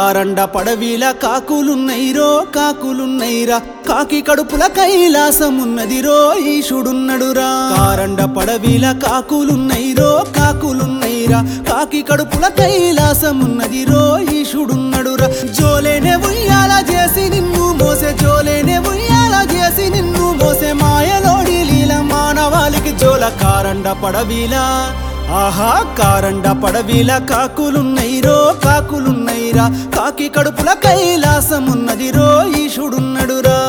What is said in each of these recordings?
కారండ పడవిల కాకులున్నైరో కాకులున్నైరా కాకి కడుపుల కైలాసమున్నదిరో ఈశుడున్నడురా కారండ పడవిల కాకులున్నైరో కాకులున్నైరా కాకి కడుపుల కైలాసమున్నదిరో ఈశుడున్నడురా జోలేనే ఉయ్యాల చేసి నిన్ను మోసే జోలేనే ఉయ్యాల చేసి నిన్ను మోసే మాయలోడి లీల మానవాళికి జోల కారండ పడవిలా ఆహా కారండ పడవిల కాకులున్నైరో కాకులున్నైరా కాకి కడుపుల కైలాసమున్నదిరో ఈశుడున్నడురా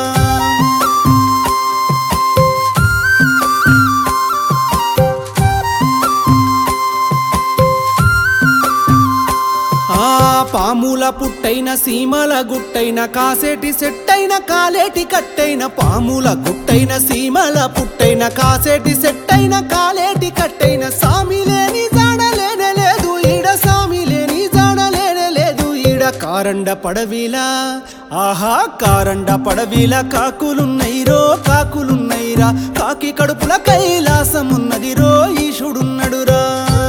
ఆ పాముల పుట్టైన సీమల గుట్టైన కాసేటి సెట్టైన కాలేటి కట్టైన పాముల గుట్టైన సీమల పుట్టైన కాసేటి సెట్టైన కాలేటి కట్టైన సామి లేని జాడలేనే లేదు ఈడ సామి లేని జాడలేనే లేదు ఈడ కారండ పడవిలా ఆహా కారండ పడవిల కాకులున్నైరో కాకులున్నైరా కాకి కడుపుల కైలాసమున్నదిరో ఈశుడున్నడురా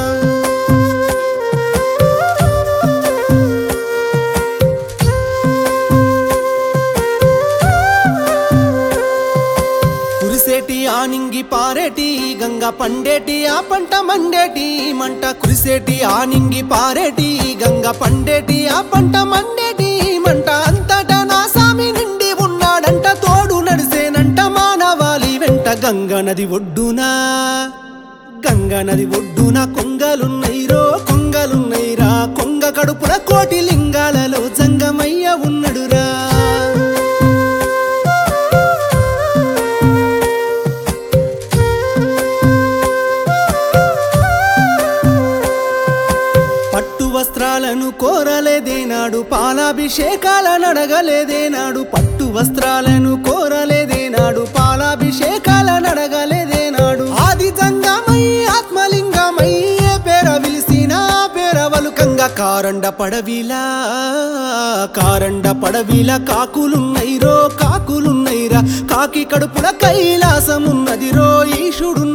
కురిసేటి ఆనింగి పారేటి గంగ పండేటి ఆ పంట మండేటి మంట కురిసేటి ఆనింగి పారేటి గంగ పండేటి ఆ పంట మండేటి మంట అంతటా నా సామి నిండి ఉన్నాడంట తోడు నడిసేనంట మానవాళి వెంట గంగ నది ఒడ్డునా గంగ నది ఒడ్డున కొంగలున్నైరో కొంగలున్నైరా కొంగ కడుపుల కోటి లింగాలలో జంగమయ్య ఉన్నడురా పట్టు వస్త్రాలను కోరలేదేనాడు పాలాభిషేకాలను అడగలేదేనాడు పట్టు వస్త్రాలను కోరలేదేనాడు పాలాభిషేకాలను అడగలేదేనాడు ఆది జంగమై ఆత్మలింగమై ఏ పేర విలిసిన పేర వలుకంగా కారండ పడవిలా కారండ పడవిల కాకులున్నైరో కాకులున్నైరా కాకి కడుపుల కైలాసమున్నదిరో ఈశుడు